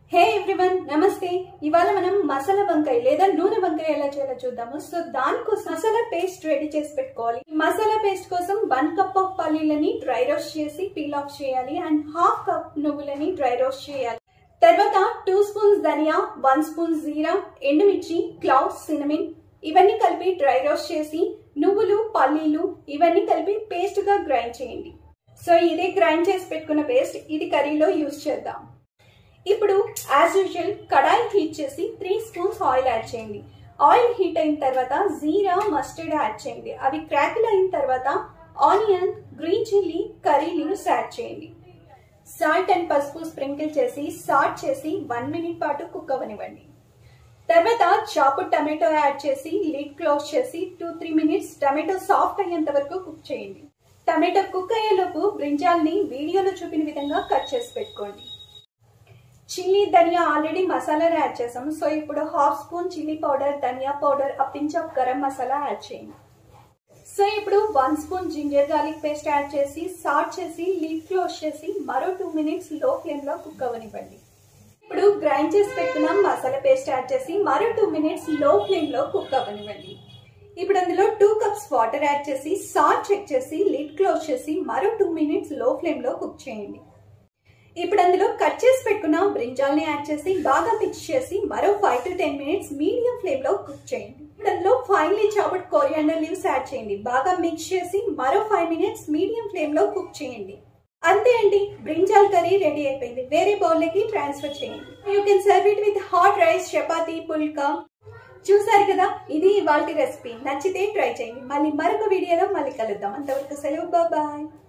హే everyone నమస్తే ఇవాళ మనం మసాలా వంకాయ లేదా నూనె వంకాయ ఎలా చేయాలో చూద్దాము సో దానికోసం మసాలా పేస్ట్ రెడీ చేసి పెట్టుకోవాలి ఈ మసాలా పేస్ట్ కోసం వన్ కప్ ఆఫ్ పల్లీలని డ్రై రోస్ట్ చేసి పీల్ ఆఫ్ చేయాలి అండ్ హాఫ్ కప్ నువ్వులని డ్రై రోస్ట్ చేయాలి తర్వాత టూ స్పూన్స్ ధనియా వన్ స్పూన్ జీరా ఎండుమిర్చి క్లౌస్ సినమిన్ ఇవన్నీ కలిపి డ్రై రోస్ట్ చేసి నువ్వులు పల్లీలు ఇవన్నీ కలిపి పేస్ట్ గా గ్రైండ్ చేయండి సో ఇదే గ్రైండ్ చేసి పెట్టుకున్న పేస్ట్ ఇది కర్రీలో యూజ్ చేద్దాం ఇప్పుడు యాజ్ యూజువల్ కడాయి హీట్ చేసి త్రీ స్పూన్స్ ఆయిల్ యాడ్ చేయండి ఆయిల్ హీట్ అయిన తర్వాత జీరా మస్టర్డ్ యాడ్ చేయండి అవి క్రాకిల్ అయిన తర్వాత onion green chilli curry leaves add చేయండి సాల్ట్ అండ్ పసుపు స్ప్రింకిల్ చేసి సాట్ చేసి వన్ మినిట్ పాటు కుక్ అవ్వనివ్వండి తర్వాత చాపు టమాటో యాడ్ చేసి లిడ్ క్లోజ్ చేసి two three minutes tomato soft అయ్యేంత వరకు కుక్ చేయండి టమాటో కుక్ అయ్యేలోపు బ్రింజాల్ని వీడియోలో చూపిన విధంగా కట్ చేసి పెట్టుకోండి చిల్లీ ధనియా ఆల్రెడీ మసాలా యాడ్ చేసాము సో ఇప్పుడు హాఫ్ స్పూన్ చిల్లీ పౌడర్ ధనియా powder a pinch of garam masala add చేయండి సో ఇప్పుడు one spoon ginger garlic paste add చేసి సాట్ చేసి లిడ్ క్లోజ్ చేసి మరో టూ మినిట్స్ లో ఫ్లేమ్ లో కుక్ అవ్వనివ్వండి ఇప్పుడు గ్రైండ్ చేసి పెట్టుకున్న మసాలా పేస్ట్ యాడ్ చేసి మరో టూ మినిట్స్ లో ఫ్లేమ్ లో కుక్ అవ్వనివ్వండి ఇప్పుడు అందులో టూ కప్స్ వాటర్ యాడ్ చేసి సాల్ట్ చెక్ చేసి లిడ్ క్లోజ్ చేసి మరో టూ మినిట్స్ లో ఫ్లేమ్ లో కుక్ చేయండి ఇప్పుడు అందులో కట్ చేసి పెట్టుకున్న బ్రింజాల్ని యాడ్ చేసి బాగా మిక్స్ చేసి మరో five to ten minutes medium flame లో కుక్ చేయండి ఇప్పుడు అందులో finally chopped coriander leaves add చేయండి బాగా మిక్స్ చేసి మరో ఫైవ్ మినిట్స్ మీడియం ఫ్లేమ్ లో కుక్ చేయండి అంతే అండి బ్రింజాల్ కర్రీ రెడీ అయిపోయింది వేరే బౌల్లోకి ట్రాన్స్ఫర్ చేయండి you can serve it with hot rice chapati pulka చూసారు కదా ఇది ఇవాళ రెసిపీ నచ్చితే ట్రై చేయండి మళ్ళీ మరొక వీడియోలో మళ్ళీ కలుద్దాం అంతవరకు సెలవు బాయ్